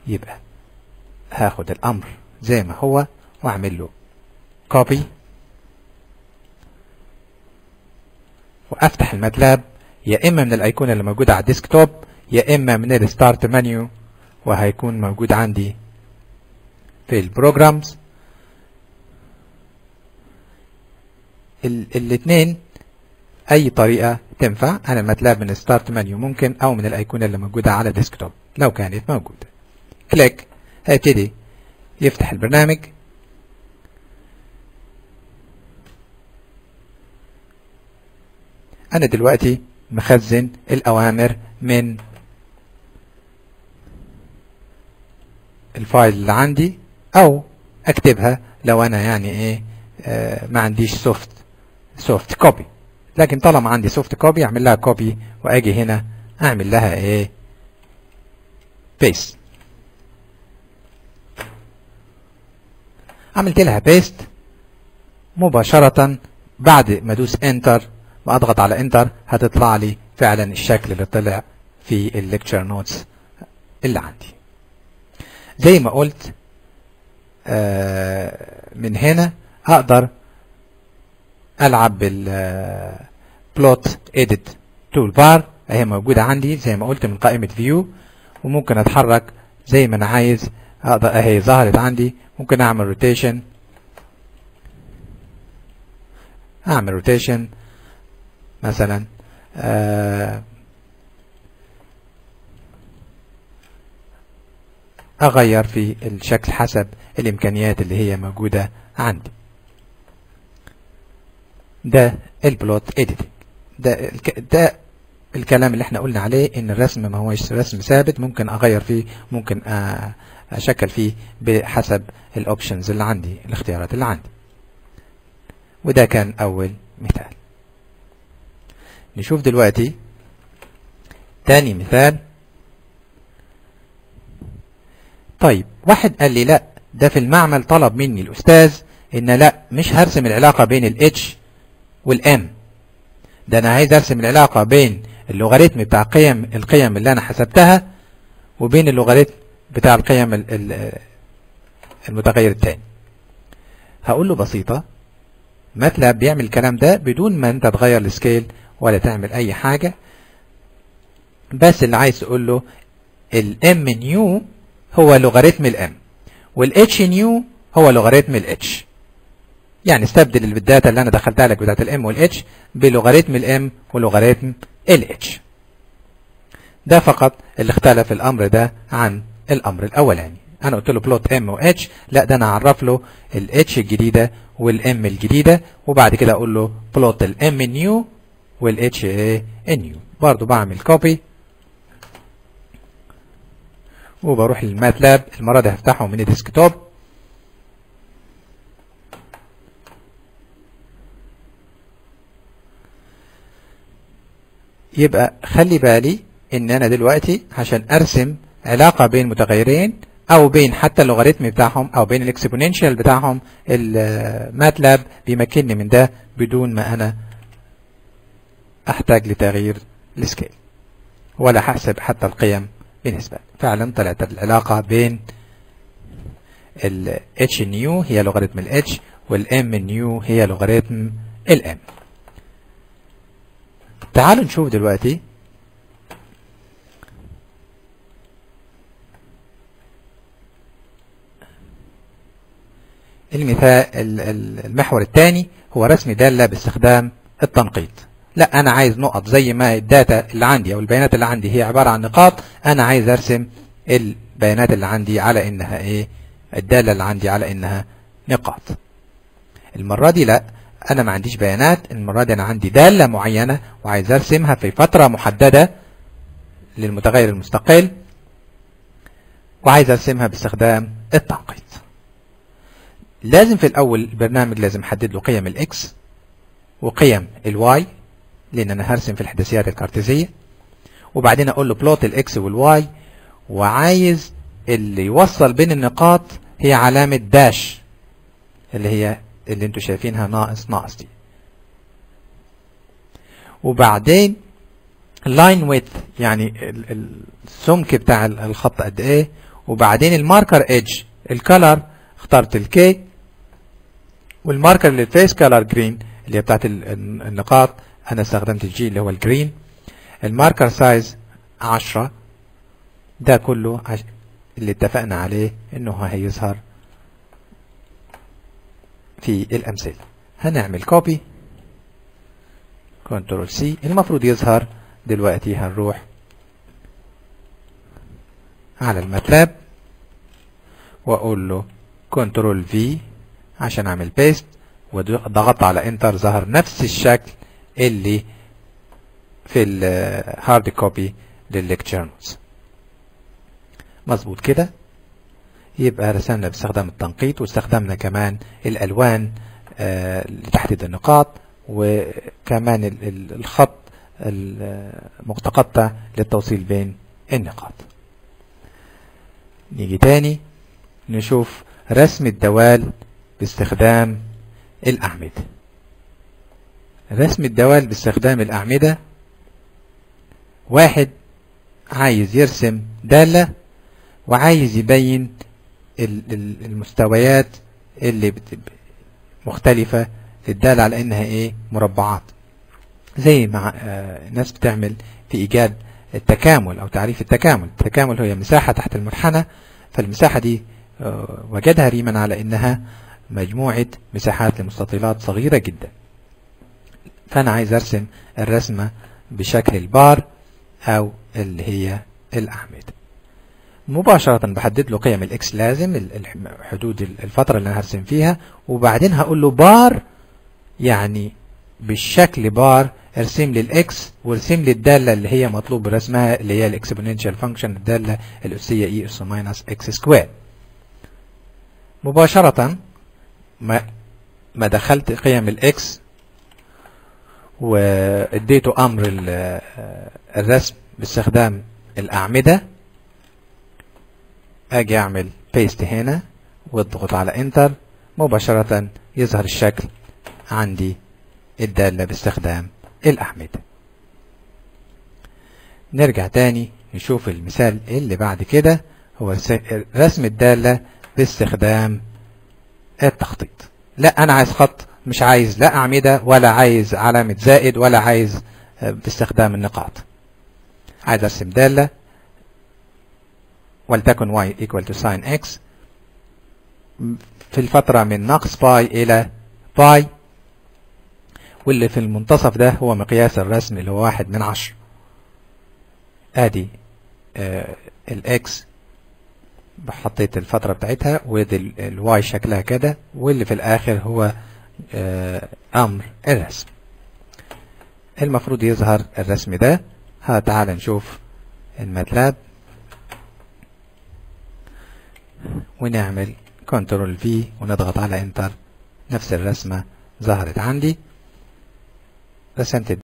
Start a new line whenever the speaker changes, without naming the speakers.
يبقى هاخد الامر زي ما هو واعمل له كوبي وافتح الماتلاب يا اما من الايقونه اللي موجوده على الديسكتوب يا اما من الستارت منيو وهيكون موجود عندي في البروجرامز الاثنين اي طريقه تنفع انا الماتلاب من الستارت منيو ممكن او من الايقونه اللي موجوده على الديسكتوب لو كانت موجوده كليك هيبتدي يفتح البرنامج انا دلوقتي مخزن الاوامر من الفايل اللي عندي او اكتبها لو انا يعني ايه آه ما عنديش سوفت سوفت كوبي لكن طالما عندي سوفت كوبي اعمل لها كوبي واجي هنا اعمل لها ايه بيست عملت لها بيست مباشرة بعد ما ادوس انتر واضغط على انتر هتطلع لي فعلا الشكل اللي طلع في الليكتشر نوتس اللي عندي زي ما قلت آه من هنا اقدر العب بالبلوت اديت تول بار اهي موجوده عندي زي ما قلت من قائمه فيو وممكن اتحرك زي ما انا عايز اقدر اهي ظهرت عندي ممكن اعمل روتيشن اعمل روتيشن مثلا آه اغير في الشكل حسب الامكانيات اللي هي موجودة عندي ده البلوت اديتنج ده ده الكلام اللي احنا قلنا عليه ان الرسم ما هوش رسم ثابت ممكن اغير فيه ممكن اشكل فيه بحسب الاوبشنز اللي عندي الاختيارات اللي عندي وده كان اول مثال نشوف دلوقتي تاني مثال طيب واحد قال لي لا ده في المعمل طلب مني الأستاذ إن لا مش هرسم العلاقة بين ال H وال M ده أنا عايز أرسم العلاقة بين اللوغاريتم بتاع قيم القيم اللي أنا حسبتها وبين اللوغاريتم بتاع القيم المتغير التاني هقول له بسيطة ماتلاب بيعمل الكلام ده بدون ما انت تغير السكيل ولا تعمل اي حاجة بس اللي عايز تقول له الام نيو هو لوغاريتم الام والاتش نيو هو لوغاريتم الاتش يعني استبدل الداتا اللي انا دخلتها لك بتاعت الام والاتش بلوغاريتم الام ولوغاريتم الاتش ده فقط اللي اختلف الامر ده عن الامر الاولاني انا قلت له بلوت ام واتش لا ده انا اعرف له الاتش الجديده والام الجديده وبعد كده اقول له بلوت الام نيو والاتش ايه نيو برضو بعمل كوبي وبروح للماتلاب المره دي هفتحه من الديسكتوب يبقى خلي بالي ان انا دلوقتي عشان ارسم علاقه بين متغيرين او بين حتى اللوغاريتم بتاعهم او بين الاكسبوننشال بتاعهم الماتلاب بيمكنني من ده بدون ما انا احتاج لتغيير السكيل ولا هحسب حتى القيم بالنسبة فعلا طلعت العلاقة بين ال H نيو هي لوغاريتم ال H وال M نيو هي لوغاريتم ال M تعالوا نشوف دلوقتي المثال المحور الثاني هو رسم دالة باستخدام التنقيط لا انا عايز نقط زي ما الداتا اللي عندي او البيانات اللي عندي هي عبارة عن نقاط انا عايز ارسم البيانات اللي عندي على انها ايه الدالة اللي عندي على انها نقاط المرة دي لا انا ما عنديش بيانات المرة دي انا عندي دالة معينة وعايز ارسمها في فترة محددة للمتغير المستقل وعايز ارسمها باستخدام التنقيط لازم في الاول البرنامج لازم احدد له قيم الاكس وقيم الواي لان انا هرسم في الحداثيات الكارتيزيه وبعدين اقول له بلوت الاكس والواي وعايز اللي يوصل بين النقاط هي علامه داش اللي هي اللي انتوا شايفينها ناقص ناقص دي وبعدين لاين ويت يعني السمك بتاع الخط قد ايه وبعدين الماركر ايدج الكالر اخترت الكي والماركر للفيس كالر جرين اللي هي بتاعت النقاط انا استخدمت الجي اللي هو الجرين الماركر سايز 10 ده كله عش... اللي اتفقنا عليه انه هيظهر في الامثله هنعمل كوبي كنترول سي المفروض يظهر دلوقتي هنروح على الماتلاب واقول له كنترول في عشان اعمل بيست وضغطت على انتر ظهر نفس الشكل اللي في الهارد كوبي للليكتشر نوتس مظبوط كده يبقى رسمنا باستخدام التنقيط واستخدمنا كمان الالوان آه لتحديد النقاط وكمان الخط المتقطع للتوصيل بين النقاط نيجي تاني نشوف رسم الدوال باستخدام الأعمدة رسم الدوال باستخدام الأعمدة واحد عايز يرسم دالة وعايز يبين المستويات اللي مختلفة للدالة على انها ايه مربعات زي ما الناس بتعمل في ايجاد التكامل او تعريف التكامل التكامل هي مساحة تحت المنحنى فالمساحة دي وجدها ريمان على انها مجموعة مساحات لمستطيلات صغيرة جدا فانا عايز ارسم الرسمة بشكل البار او اللي هي الاعمدة مباشرة بحدد له قيم الاكس لازم حدود الفترة اللي انا هرسم فيها وبعدين هقول له بار يعني بالشكل بار ارسم لي الاكس وارسم لي الدالة اللي هي مطلوب رسمها اللي هي الاكسبوننشال فانكشن الدالة الأسية اي اس ماينس اكس سكوير مباشرة ما ما دخلت قيم الاكس واديته امر الرسم باستخدام الاعمدة اجي اعمل بيست هنا واضغط على انتر مباشرة يظهر الشكل عندي الدالة باستخدام الأعمدة نرجع تاني نشوف المثال اللي بعد كده هو رسم الدالة باستخدام التخطيط لا أنا عايز خط مش عايز لا أعمدة ولا عايز علامة زائد ولا عايز باستخدام النقاط عايز أرسم دالة ولتكن y equal to sin x في الفترة من ناقص باي إلى باي واللي في المنتصف ده هو مقياس الرسم اللي هو واحد من عشر ادي آه الاكس حطيت الفترة بتاعتها ودي الواي شكلها كده واللي في الاخر هو آه امر الرسم المفروض يظهر الرسم ده ها تعال نشوف الماتلاب ونعمل كنترول في ونضغط على انتر نفس الرسمة ظهرت عندي رسمت